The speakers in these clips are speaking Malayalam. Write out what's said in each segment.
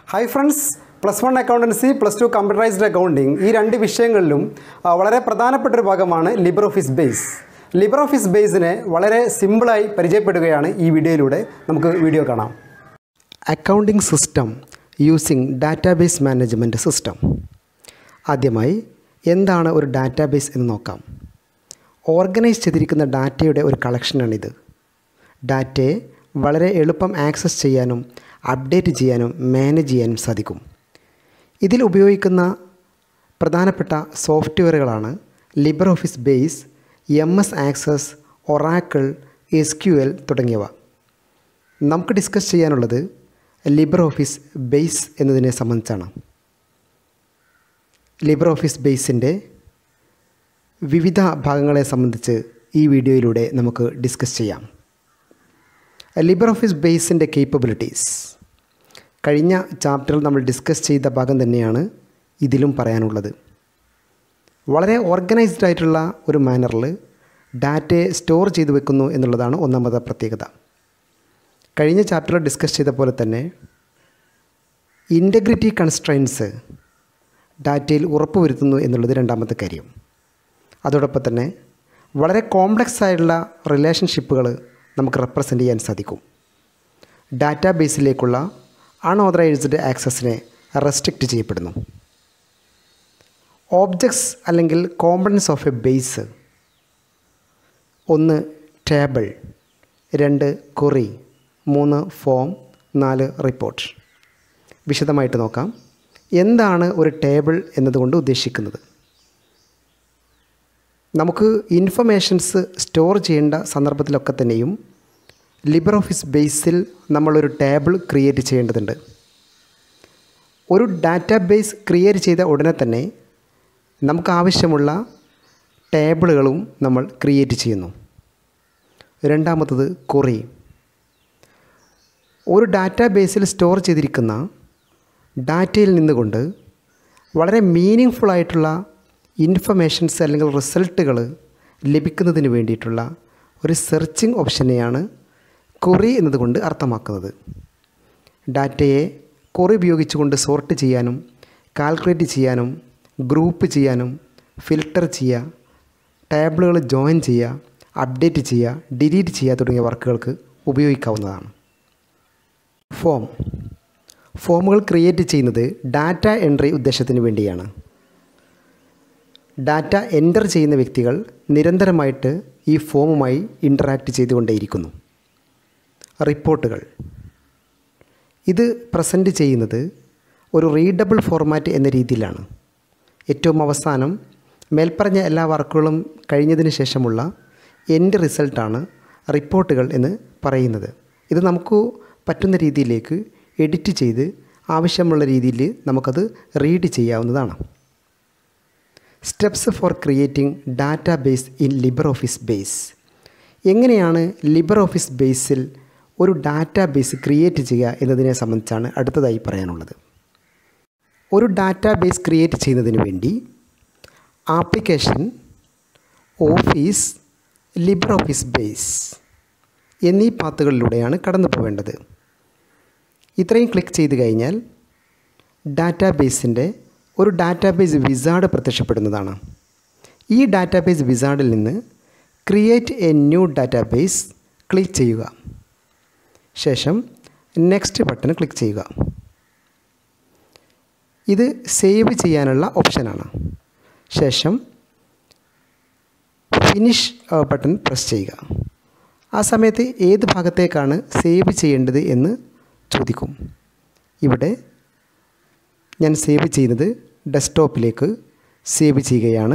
hi friends plus one accountancy plus two computerised accounting ഈ രണ്ട് വിഷയങ്ങളിലും ആ, വളരെ പ്രധാനപ്പെട്ട ഒരു ഭാഗമാണ് libre office base libre office ബേസിനെ വളരെ സിമ്പിളായി പരിചയപ്പെടുകയാണ് ഈ വീഡിയോയിലൂടെ നമുക്ക് വീഡിയോ കാണാം accounting system using database management system ആദ്യമായി എന്താണ് ഒരു ഡാറ്റാബേസ് എന്ന് നോക്കാം ഓർഗനൈസ് ചെയ്തിരിക്കുന്ന ഡാറ്റയുടെ ഒരു കളക്ഷനാണിത് ഡാറ്റയെ വളരെ എളുപ്പം ആക്സസ് ചെയ്യാനും അപ്ഡേറ്റ് ചെയ്യാനും മാനേജ് ചെയ്യാനും സാധിക്കും ഇതിൽ ഉപയോഗിക്കുന്ന പ്രധാനപ്പെട്ട സോഫ്റ്റ്വെയറുകളാണ് libre office base M S access oracle S Q L തുടങ്ങിയവ നമുക്ക് ഡിസ്കസ് ചെയ്യാനുള്ളത് ലിബർ ഓഫീസ് ബേസ് എന്നതിനെ സംബന്ധിച്ചാണ് ലിബർ ഓഫീസ് ബേസിൻ്റെ വിവിധ ഭാഗങ്ങളെ സംബന്ധിച്ച് ഈ വീഡിയോയിലൂടെ നമുക്ക് ഡിസ്കസ് ചെയ്യാം ലിബർ ഓഫീസ് ബേസിൻ്റെ കേപ്പബിലിറ്റീസ് കഴിഞ്ഞ ചാപ്റ്ററിൽ നമ്മൾ ഡിസ്കസ് ചെയ്ത ഭാഗം തന്നെയാണ് ഇതിലും പറയാനുള്ളത് വളരെ ഓർഗനൈസ്ഡ് ആയിട്ടുള്ള ഒരു മാനറിൽ ഡാറ്റയെ സ്റ്റോർ ചെയ്ത് വെക്കുന്നു എന്നുള്ളതാണ് ഒന്നാമത്തെ പ്രത്യേകത കഴിഞ്ഞ ചാപ്റ്ററിൽ ഡിസ്കസ് ചെയ്ത പോലെ തന്നെ ഇൻറ്റഗ്രിറ്റി കൺസ്ട്രൈൻസ് ഡാറ്റയിൽ ഉറപ്പുവരുത്തുന്നു എന്നുള്ളത് രണ്ടാമത്തെ കാര്യം അതോടൊപ്പം തന്നെ വളരെ കോംപ്ലക്സ് ആയിട്ടുള്ള റിലേഷൻഷിപ്പുകൾ നമുക്ക് റെപ്രസെൻ്റ് ചെയ്യാൻ സാധിക്കും ഡാറ്റാ ബേസിലേക്കുള്ള അൺഓതറൈസ്ഡ് ആക്സസിനെ റെസ്ട്രിക്റ്റ് ചെയ്യപ്പെടുന്നു ഓബ്ജക്ട്സ് അല്ലെങ്കിൽ കോമ്പണൻസ് ഓഫ് എ ബേസ് ഒന്ന് ടേബിൾ രണ്ട് കുറി മൂന്ന് ഫോം നാല് റിപ്പോർട്ട് വിശദമായിട്ട് നോക്കാം എന്താണ് ഒരു ടേബിൾ എന്നതുകൊണ്ട് ഉദ്ദേശിക്കുന്നത് നമുക്ക് ഇൻഫർമേഷൻസ് സ്റ്റോർ ചെയ്യേണ്ട സന്ദർഭത്തിലൊക്കെ തന്നെയും ലിബർ ഓഫീസ് ബേസിൽ നമ്മളൊരു ടേബിൾ ക്രിയേറ്റ് ചെയ്യേണ്ടതുണ്ട് ഒരു ഡാറ്റാബേസ് ക്രിയേറ്റ് ചെയ്ത ഉടനെ തന്നെ നമുക്ക് ആവശ്യമുള്ള ടേബിളുകളും നമ്മൾ ക്രിയേറ്റ് ചെയ്യുന്നു രണ്ടാമത്തത് കുറി ഒരു ഡാറ്റാബേസിൽ സ്റ്റോർ ചെയ്തിരിക്കുന്ന ഡാറ്റയിൽ നിന്നുകൊണ്ട് വളരെ മീനിങ് ഫുൾ ആയിട്ടുള്ള ഇൻഫർമേഷൻസ് അല്ലെങ്കിൽ റിസൾട്ടുകൾ ലഭിക്കുന്നതിന് വേണ്ടിയിട്ടുള്ള ഒരു സെർച്ചിങ് ഓപ്ഷനെയാണ് കൊറി എന്നതുകൊണ്ട് അർത്ഥമാക്കുന്നത് ഡാറ്റയെ കൊറി ഉപയോഗിച്ചുകൊണ്ട് സോർട്ട് ചെയ്യാനും കാൽക്കുലേറ്റ് ചെയ്യാനും ഗ്രൂപ്പ് ചെയ്യാനും ഫിൽട്ടർ ചെയ്യുക ടേബിളുകൾ ജോയിൻ ചെയ്യുക അപ്ഡേറ്റ് ചെയ്യുക ഡിലീറ്റ് ചെയ്യുക തുടങ്ങിയ വർക്കുകൾക്ക് ഉപയോഗിക്കാവുന്നതാണ് ഫോം ഫോമുകൾ ക്രിയേറ്റ് ചെയ്യുന്നത് ഡാറ്റ എൻട്രി ഉദ്ദേശത്തിന് വേണ്ടിയാണ് ഡാറ്റ എൻ്റർ ചെയ്യുന്ന വ്യക്തികൾ നിരന്തരമായിട്ട് ഈ ഫോമുമായി ഇൻറ്ററാക്റ്റ് ചെയ്തുകൊണ്ടേയിരിക്കുന്നു റിപ്പോർട്ടുകൾ ഇത് പ്രസൻറ്റ് ചെയ്യുന്നത് ഒരു റീഡബിൾ ഫോർമാറ്റ് എന്ന രീതിയിലാണ് ഏറ്റവും അവസാനം മേൽപ്പറഞ്ഞ എല്ലാ വർക്കുകളും കഴിഞ്ഞതിന് ശേഷമുള്ള എൻ്റെ റിസൾട്ടാണ് റിപ്പോർട്ടുകൾ എന്ന് പറയുന്നത് ഇത് നമുക്ക് പറ്റുന്ന രീതിയിലേക്ക് എഡിറ്റ് ചെയ്ത് ആവശ്യമുള്ള രീതിയിൽ നമുക്കത് റീഡ് ചെയ്യാവുന്നതാണ് steps for creating data base in libre office base എങ്ങനെയാണ് ലിബർ ഓഫീസ് ബേസിൽ ഒരു ഡാറ്റാ ബേസ് ക്രിയേറ്റ് ചെയ്യുക എന്നതിനെ സംബന്ധിച്ചാണ് അടുത്തതായി പറയാനുള്ളത് ഒരു ഡാറ്റാ ബേസ് ക്രിയേറ്റ് ചെയ്യുന്നതിന് വേണ്ടി application office libre office base എന്നീ പാത്തുകളിലൂടെയാണ് കടന്നു പോവേണ്ടത് ഇത്രയും ക്ലിക്ക് ചെയ്ത് കഴിഞ്ഞാൽ ഡാറ്റാബേസിൻ്റെ ഒരു ഡാറ്റാബേസ് വിസാർഡ് പ്രത്യക്ഷപ്പെടുന്നതാണ് ഈ ഡാറ്റാബേസ് വിസാർഡിൽ നിന്ന് create a new database click ചെയ്യുക ശേഷം നെക്സ്റ്റ് ബട്ടൺ ക്ലിക്ക് ചെയ്യുക ഇത് സേവ് ചെയ്യാനുള്ള ഓപ്ഷനാണ് ശേഷം ഫിനിഷ് ബട്ടൺ പ്രസ് ചെയ്യുക ആ സമയത്ത് ഏത് ഭാഗത്തേക്കാണ് സേവ് ചെയ്യേണ്ടത് എന്ന് ചോദിക്കും ഇവിടെ ഞാൻ സേവ് ചെയ്യുന്നത് ഡെസ്ക്ടോപ്പിലേക്ക് സേവ് ചെയ്യുകയാണ്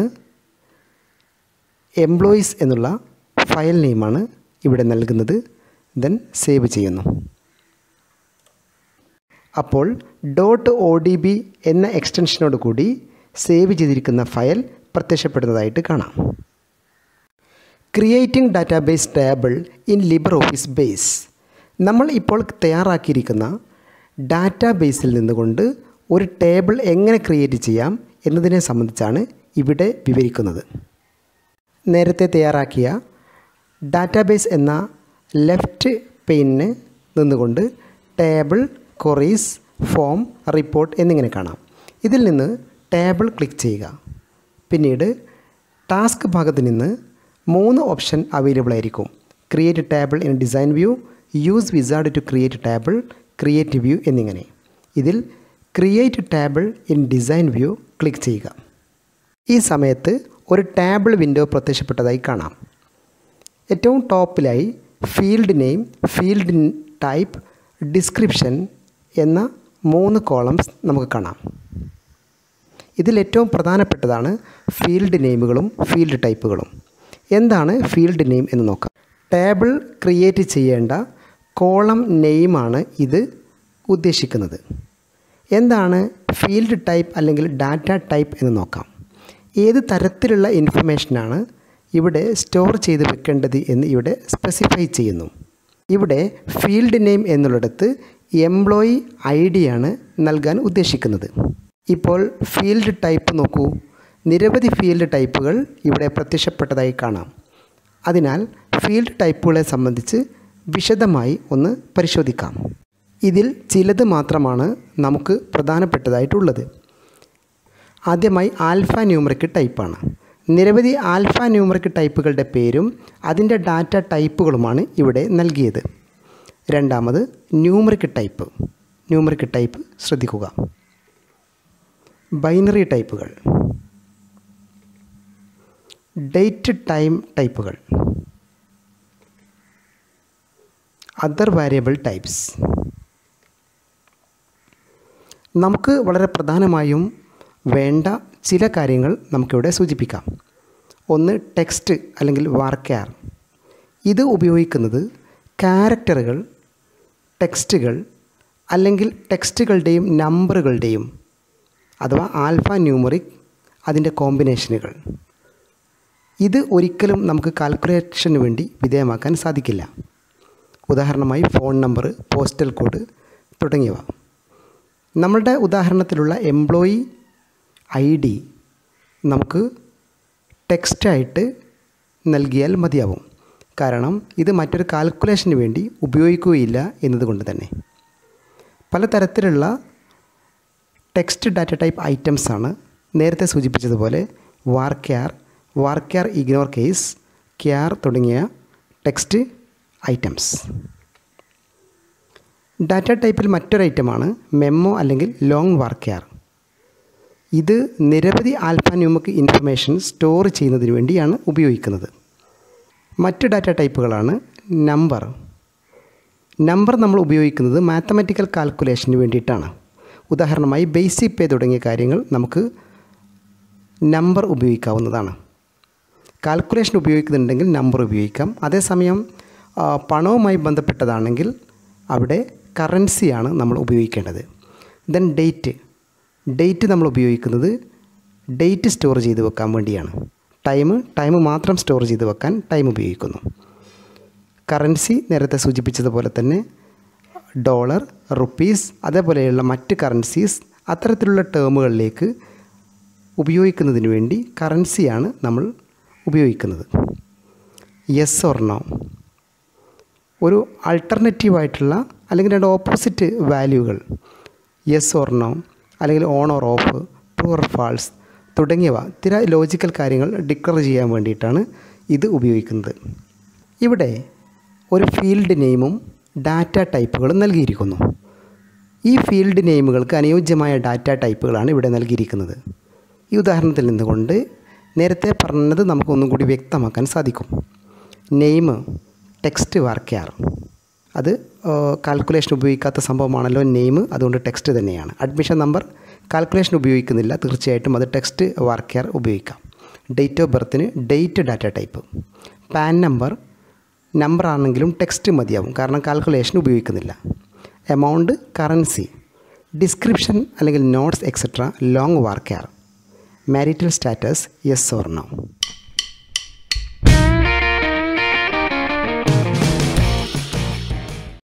എംപ്ലോയീസ് എന്നുള്ള ഫയൽ നെയിമാണ് ഇവിടെ നൽകുന്നത് ദെൻ സേവ് ചെയ്യുന്നു അപ്പോൾ ഡോട്ട് ഒ ഡി ബി എന്ന എക്സ്റ്റൻഷനോട് കൂടി സേവ് ചെയ്തിരിക്കുന്ന ഫയൽ പ്രത്യക്ഷപ്പെടുന്നതായിട്ട് കാണാം creating database table in libre office base നമ്മൾ ഇപ്പോൾ തയ്യാറാക്കിയിരിക്കുന്ന ഡാറ്റാബേസിൽ നിന്നുകൊണ്ട് ഒരു ടേബിൾ എങ്ങനെ ക്രിയേറ്റ് ചെയ്യാം എന്നതിനെ സംബന്ധിച്ചാണ് ഇവിടെ വിവരിക്കുന്നത് നേരത്തെ തയ്യാറാക്കിയ ഡാറ്റാബേസ് എന്ന ലെഫ്റ്റ് പെയിനിന് നിന്നുകൊണ്ട് ടേബിൾ കൊറീസ് ഫോം റിപ്പോർട്ട് എന്നിങ്ങനെ കാണാം ഇതിൽ നിന്ന് ടേബിൾ ക്ലിക്ക് ചെയ്യുക പിന്നീട് ടാസ്ക് ഭാഗത്ത് നിന്ന് മൂന്ന് ഓപ്ഷൻ അവൈലബിൾ ആയിരിക്കും create table in design view use wizard to create table create view എന്നിങ്ങനെ ഇതിൽ create table in design view click ചെയ്യുക ഈ സമയത്ത് ഒരു ടേബിൾ വിൻഡോ പ്രത്യക്ഷപ്പെട്ടതായി കാണാം ഏറ്റവും ടോപ്പിലായി field name field type description എന്ന മൂന്ന് കോളംസ് നമുക്ക് കാണാം ഇതിൽ ഏറ്റവും പ്രധാനപ്പെട്ടതാണ് ഫീൽഡ് നെയിമുകളും ഫീൽഡ് ടൈപ്പുകളും എന്താണ് ഫീൽഡ് നെയിം എന്ന് നോക്കാം ടേബിൾ ക്രിയേറ്റ് ചെയ്യേണ്ട കോളം നെയിമാണ് ഇത് ഉദ്ദേശിക്കുന്നത് എന്താണ് ഫീൽഡ് ടൈപ്പ് അല്ലെങ്കിൽ ഡാറ്റ ടൈപ്പ് എന്ന് നോക്കാം ഏത് തരത്തിലുള്ള ഇൻഫർമേഷനാണ് ഇവിടെ സ്റ്റോർ ചെയ്ത് വെക്കേണ്ടത് എന്ന് ഇവിടെ സ്പെസിഫൈ ചെയ്യുന്നു ഇവിടെ ഫീൽഡ് നെയിം എന്നുള്ളിടത്ത് എംപ്ലോയി ഐ ഡിയാണ് നൽകാൻ ഉദ്ദേശിക്കുന്നത് ഇപ്പോൾ ഫീൽഡ് ടൈപ്പ് നോക്കൂ നിരവധി ഫീൽഡ് ടൈപ്പുകൾ ഇവിടെ പ്രത്യക്ഷപ്പെട്ടതായി കാണാം അതിനാൽ ഫീൽഡ് ടൈപ്പുകളെ സംബന്ധിച്ച് വിശദമായി ഒന്ന് പരിശോധിക്കാം ഇതിൽ ചിലത് മാത്രമാണ് നമുക്ക് പ്രധാനപ്പെട്ടതായിട്ടുള്ളത് ആദ്യമായി ആൽഫ ന്യൂമറിക് ടൈപ്പാണ് നിരവധി ആൽഫ ന്യൂമറിക് ടൈപ്പുകളുടെ പേരും അതിൻ്റെ ഡാറ്റ ടൈപ്പുകളുമാണ് ഇവിടെ നൽകിയത് രണ്ടാമത് ന്യൂമറിക് ടൈപ്പ് ന്യൂമറിക് ടൈപ്പ് ശ്രദ്ധിക്കുക ബൈനറി ടൈപ്പുകൾ ഡേറ്റ് ടൈം ടൈപ്പുകൾ അതർ വാരിയബിൾ ടൈപ്സ് നമുക്ക് വളരെ പ്രധാനമായും വേണ്ട ചില കാര്യങ്ങൾ നമുക്കിവിടെ സൂചിപ്പിക്കാം ഒന്ന് ടെക്സ്റ്റ് അല്ലെങ്കിൽ വാർക്കാർ ഇത് ഉപയോഗിക്കുന്നത് ക്യാരക്ടറുകൾ ടെക്സ്റ്റുകൾ അല്ലെങ്കിൽ ടെക്സ്റ്റുകളുടെയും നമ്പറുകളുടെയും അഥവാ ആൽഫ ന്യൂമറിക് അതിൻ്റെ കോമ്പിനേഷനുകൾ ഇത് ഒരിക്കലും നമുക്ക് കാൽക്കുലേഷന് വേണ്ടി വിധേയമാക്കാൻ സാധിക്കില്ല ഉദാഹരണമായി ഫോൺ നമ്പർ പോസ്റ്റൽ കോഡ് തുടങ്ങിയവ നമ്മളുടെ ഉദാഹരണത്തിലുള്ള എംപ്ലോയി ഐ ഡി നമുക്ക് ടെക്സ്റ്റായിട്ട് നൽകിയാൽ മതിയാവും കാരണം ഇത് മറ്റൊരു കാൽക്കുലേഷന് വേണ്ടി ഉപയോഗിക്കുകയില്ല എന്നതുകൊണ്ട് തന്നെ പലതരത്തിലുള്ള ടെക്സ്റ്റ് ഡാറ്റ ടൈപ്പ് ഐറ്റംസ് ആണ് നേരത്തെ സൂചിപ്പിച്ചതുപോലെ വാർക്യാർ വാർക്യാർ ഇഗ്നോർ കേസ് ക്യാർ തുടങ്ങിയ ടെക്സ്റ്റ് ഐറ്റംസ് ഡാറ്റ ടൈപ്പിൽ മറ്റൊരു ഐറ്റമാണ് മെമ്മോ അല്ലെങ്കിൽ ലോങ് വാർക്യാർ ഇത് നിരവധി ആൽഫാന്യൂമക് ഇൻഫർമേഷൻ സ്റ്റോർ ചെയ്യുന്നതിന് വേണ്ടിയാണ് ഉപയോഗിക്കുന്നത് മറ്റ് ഡാറ്റ ടൈപ്പുകളാണ് നമ്പർ നമ്പർ നമ്മൾ ഉപയോഗിക്കുന്നത് മാത്തമാറ്റിക്കൽ കാൽക്കുലേഷന് വേണ്ടിയിട്ടാണ് ഉദാഹരണമായി ബേസിക് പേ തുടങ്ങിയ കാര്യങ്ങൾ നമുക്ക് നമ്പർ ഉപയോഗിക്കാവുന്നതാണ് കാൽക്കുലേഷൻ ഉപയോഗിക്കുന്നുണ്ടെങ്കിൽ നമ്പർ ഉപയോഗിക്കാം അതേസമയം ആ, പണവുമായി ബന്ധപ്പെട്ടതാണെങ്കിൽ അവിടെ കറൻസിയാണ് നമ്മൾ ഉപയോഗിക്കേണ്ടത് ദെൻ ഡേറ്റ് ഡേറ്റ് നമ്മൾ ഉപയോഗിക്കുന്നത് ഡേറ്റ് സ്റ്റോർ ചെയ്ത് വെക്കാൻ വേണ്ടിയാണ് ടൈം ടൈം മാത്രം സ്റ്റോർ ചെയ്ത് വെക്കാൻ ടൈം ഉപയോഗിക്കുന്നു കറൻസി നേരത്തെ സൂചിപ്പിച്ചതുപോലെ തന്നെ ഡോളർ റുപ്പീസ് അതേപോലെയുള്ള മറ്റ് കറൻസീസ് അത്തരത്തിലുള്ള ടേമുകളിലേക്ക് ഉപയോഗിക്കുന്നതിന് വേണ്ടി കറൻസിയാണ് നമ്മൾ ഉപയോഗിക്കുന്നത് യെസ് ഓർ നോ ഒരു ആൾട്ടർനേറ്റീവായിട്ടുള്ള അല്ലെങ്കിൽ രണ്ട് ഓപ്പോസിറ്റ് വാല്യൂകൾ യെസ് ഓർ നോ അല്ലെങ്കിൽ on or off true or false തുടങ്ങിയവ ചില ലോജിക്കൽ കാര്യങ്ങൾ ഡിക്ലർ ചെയ്യാൻ വേണ്ടിയിട്ടാണ് ഇത് ഉപയോഗിക്കുന്നത് ഇവിടെ ഒരു ഫീൽഡ് നെയിമും ഡാറ്റ ടൈപ്പുകളും നൽകിയിരിക്കുന്നു ഈ ഫീൽഡ് നെയിമുകൾക്ക് അനുയോജ്യമായ ഡാറ്റ ടൈപ്പുകളാണ് ഇവിടെ നൽകിയിരിക്കുന്നത് ഈ ഉദാഹരണത്തിൽ നിന്നുകൊണ്ട് നേരത്തെ പറഞ്ഞത് നമുക്കൊന്നും കൂടി വ്യക്തമാക്കാൻ സാധിക്കും നെയിം ടെക്സ്റ്റ് വാർക്കാർ അത് കാൽക്കുലേഷൻ ഉപയോഗിക്കാത്ത സംഭവമാണല്ലോ നെയിം അതുകൊണ്ട് ടെക്സ്റ്റ് തന്നെയാണ് അഡ്മിഷൻ നമ്പർ കാൽക്കുലേഷൻ ഉപയോഗിക്കുന്നില്ല തീർച്ചയായിട്ടും അത് ടെക്സ്റ്റ് വാർക്കാർ ഉപയോഗിക്കാം ഡേറ്റ് ഓഫ് ബർത്തിന് date data type PAN number number ആണെങ്കിലും ടെക്സ്റ്റ് മതിയാവും കാരണം കാൽക്കുലേഷൻ ഉപയോഗിക്കുന്നില്ല എമൗണ്ട് കറൻസി ഡിസ്ക്രിപ്ഷൻ അല്ലെങ്കിൽ notes etcetera long varchar marital status yes or no